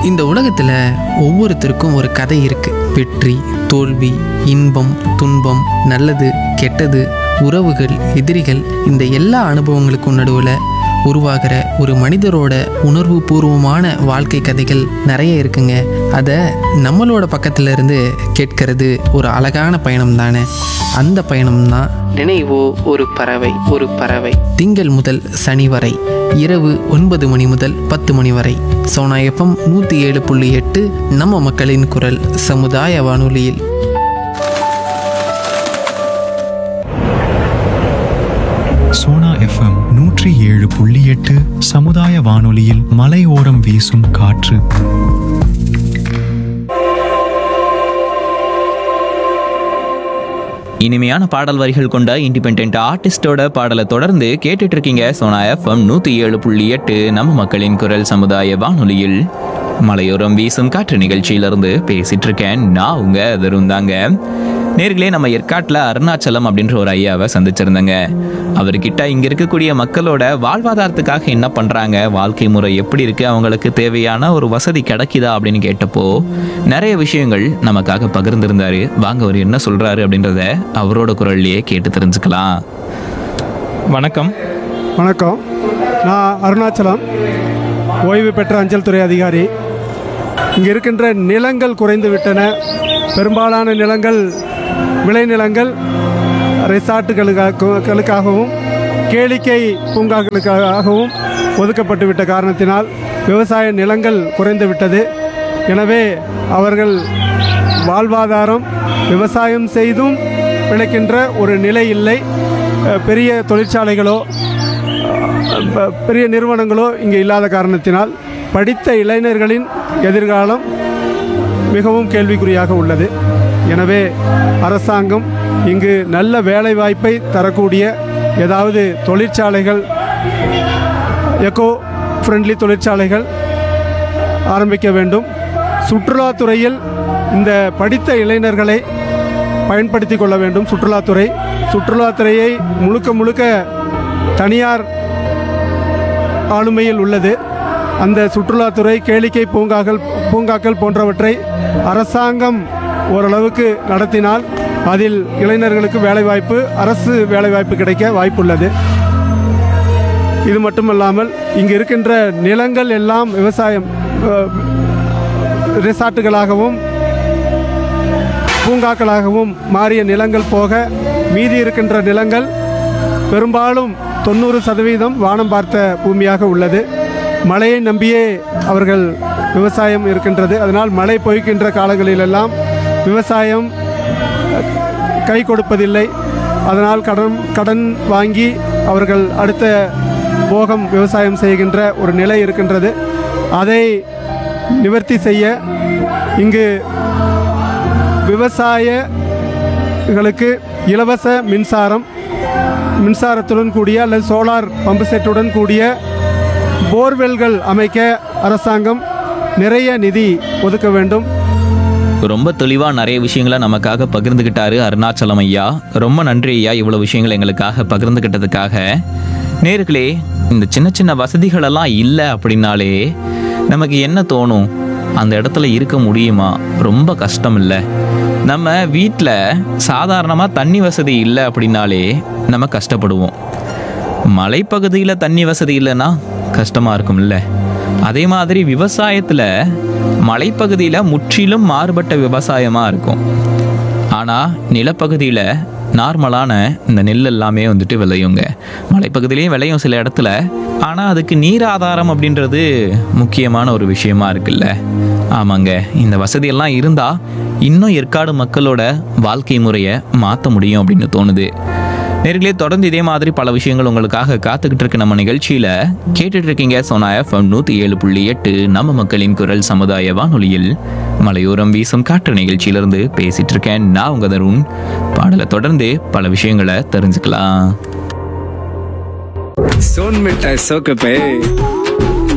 இந்த உலகத்தில் ஒவ்வொருத்தருக்கும் ஒரு கதை இருக்கு வெற்றி தோல்வி இன்பம் துன்பம் நல்லது கெட்டது உறவுகள் எதிரிகள் இந்த எல்லா அனுபவங்களுக்கும் நடுவில் உருவாகிற ஒரு மனிதரோட உணர்வு பூர்வமான வாழ்க்கை கதைகள் நிறைய இருக்குங்க அதை நம்மளோட பக்கத்துல இருந்து கேட்கறது ஒரு அழகான பயணம் தானே அந்த பயணம் தான் நினைவோ ஒரு பறவை ஒரு பறவை திங்கள் முதல் சனி வரை இரவு ஒன்பது மணி முதல் பத்து மணி வரை சோனா எஃப்எம் நூற்றி ஏழு புள்ளி எட்டு நம்ம மக்களின் குரல் சமுதாய வானொலியில் சோனா எஃப்எம் நூற்றி ஏழு புள்ளி எட்டு சமுதாய வானொலியில் மலையோரம் வீசும் காற்று இனிமையான பாடல் வரிகள் கொண்ட இண்டிபெண்ட் ஆர்டிஸ்டோட பாடலை தொடர்ந்து கேட்டுட்டு இருக்கீங்க சோனா எஃப்எம் நூற்றி ஏழு புள்ளி எட்டு நம்ம மக்களின் குரல் சமுதாய வானொலியில் மலையோரம் வீசும் காற்று நிகழ்ச்சியிலிருந்து பேசிட்டு இருக்கேன் நான் உங்க தருந்தாங்க நேர்களே நம்ம ஏற்காட்டில் அருணாச்சலம் அப்படின்ற ஒரு ஐயாவை சந்திச்சிருந்தேங்க அவர்கிட்ட இங்க இருக்கக்கூடிய மக்களோட வாழ்வாதாரத்துக்காக என்ன பண்றாங்க வாழ்க்கை முறை எப்படி இருக்கு அவங்களுக்கு தேவையான ஒரு வசதி கிடைக்குதா அப்படின்னு கேட்டப்போ நிறைய விஷயங்கள் நமக்காக பகிர்ந்திருந்தாரு வாங்க அவர் என்ன சொல்றாரு அப்படின்றத அவரோட குரல்லையே கேட்டு தெரிஞ்சுக்கலாம் வணக்கம் வணக்கம் நான் அருணாச்சலம் ஓய்வு பெற்ற அஞ்சல் துறை அதிகாரி இங்கே இருக்கின்ற நிலங்கள் குறைந்து விட்டன பெரும்பாலான நிலங்கள் விளைநிலங்கள் ரிசார்ட்டுகளுக்காகவும் கேளிக்கை பூங்காக்களுக்காகவும் ஒதுக்கப்பட்டு விட்ட காரணத்தினால் விவசாய நிலங்கள் குறைந்து விட்டது எனவே அவர்கள் வாழ்வாதாரம் விவசாயம் செய்தும் பிழைக்கின்ற ஒரு நிலை இல்லை அஹ், பெரிய தொழிற்சாலைகளோ ப- பெரிய நிறுவனங்களோ இங்கே இல்லாத காரணத்தினால் படித்த இளைஞர்களின் எதிர்காலம் மிகவும் கேள்விக்குறியாக உள்ளது எனவே அரசாங்கம் இங்கு நல்ல வேலை வாய்ப்பை தரக்கூடிய ஏதாவது தொழிற்சாலைகள் எக்கோ ஃப்ரெண்ட்லி தொழிற்சாலைகள் ஆரம்பிக்க வேண்டும் சுற்றுலாத்துறையில் இந்த படித்த இளைஞர்களை பயன்படுத்தி கொள்ள வேண்டும் சுற்றுலாத்துறை சுற்றுலாத்துறையை முழுக்க முழுக்க தனியார் ஆளுமையில் உள்ளது அந்த சுற்றுலாத்துறை கேளிக்கை பூங்காக்கள் பூங்காக்கள் போன்றவற்றை அரசாங்கம் ஓரளவுக்கு நடத்தினால் அதில் இளைஞர்களுக்கு வேலைவாய்ப்பு அரசு வேலைவாய்ப்பு கிடைக்க வாய்ப்புள்ளது இது மட்டுமல்லாமல் இங்கு இருக்கின்ற நிலங்கள் எல்லாம் விவசாயம் அஹ், ரிசார்ட்டுகளாகவும் பூங்காக்களாகவும் மாறிய நிலங்கள் போக மீதி இருக்கின்ற நிலங்கள் பெரும்பாலும் தொண்ணூறு சதவீதம் வானம் பார்த்த பூமியாக உள்ளது மழையை நம்பியே அவர்கள் விவசாயம் இருக்கின்றது அதனால் மழை பொய்க்கின்ற காலங்களிலெல்லாம் விவசாயம் அஹ், கை கொடுப்பதில்லை அதனால் கடன் கடன் வாங்கி அவர்கள் அடுத்த போகம் விவசாயம் செய்கின்ற ஒரு நிலை இருக்கின்றது அதை நிவர்த்தி செய்ய இங்கு விவசாயிகளுக்கு இலவச மின்சாரம் மின்சாரத்துடன் கூடிய அல்லது சோலார் பம்பு செட்டுடன் கூடிய போர்வெல்கள் அமைக்க அரசாங்கம் நிறைய நிதி ஒதுக்க வேண்டும் ரொம்ப தெளிவா நிறைய விஷயங்களை நமக்காக பகிர்ந்துகிட்டாரு அருணாச்சலம் ஐயா ரொம்ப நன்றி ஐயா இவ்வளவு விஷயங்களை எங்களுக்காக பகிர்ந்துகிட்டதுக்காக நேர்களே இந்த சின்ன சின்ன வசதிகள் எல்லாம் இல்லை அப்படின்னாலே நமக்கு என்ன தோணும் அந்த இடத்துல இருக்க முடியுமா ரொம்ப கஷ்டம் இல்லை நம்ம வீட்டில் சாதாரணமாக தண்ணி வசதி இல்லை அப்படின்னாலே நம்ம கஷ்டப்படுவோம் மலைப்பகுதியில் தண்ணி வசதி இல்லைன்னா கஷ்டமாக இருக்கும்ல அதே மாதிரி விவசாயத்தில் மலைப்பகுதியில் முற்றிலும் மாறுபட்ட விவசாயமாக இருக்கும் ஆனால் நிலப்பகுதியில் நார்மலான இந்த நெல் எல்லாமே வந்துட்டு விளையுங்க மலைப்பகுதியிலையும் விளையும் சில இடத்துல ஆனால் அதுக்கு நீர் ஆதாரம் அப்படின்றது முக்கியமான ஒரு விஷயமா இருக்குல்ல ஆமாங்க இந்த வசதியெல்லாம் இருந்தால் இன்னும் ஏற்காடு மக்களோட வாழ்க்கை முறையை மாற்ற முடியும் அப்படின்னு தோணுது நேர்களே தொடர்ந்து இதே மாதிரி பல விஷயங்கள் உங்களுக்காக காத்துக்கிட்டு இருக்க நம்ம நிகழ்ச்சியில கேட்டுட்டு இருக்கீங்க சோனா எஃப்எம் நூத்தி ஏழு புள்ளி எட்டு நம்ம மக்களின் குரல் சமுதாய வானொலியில் மலையோரம் வீசும் காற்று நிகழ்ச்சியிலிருந்து பேசிட்டு இருக்கேன் நான் உங்க தருண் பாடலை தொடர்ந்து பல விஷயங்களை தெரிஞ்சுக்கலாம் सोन मिठाई सौ पे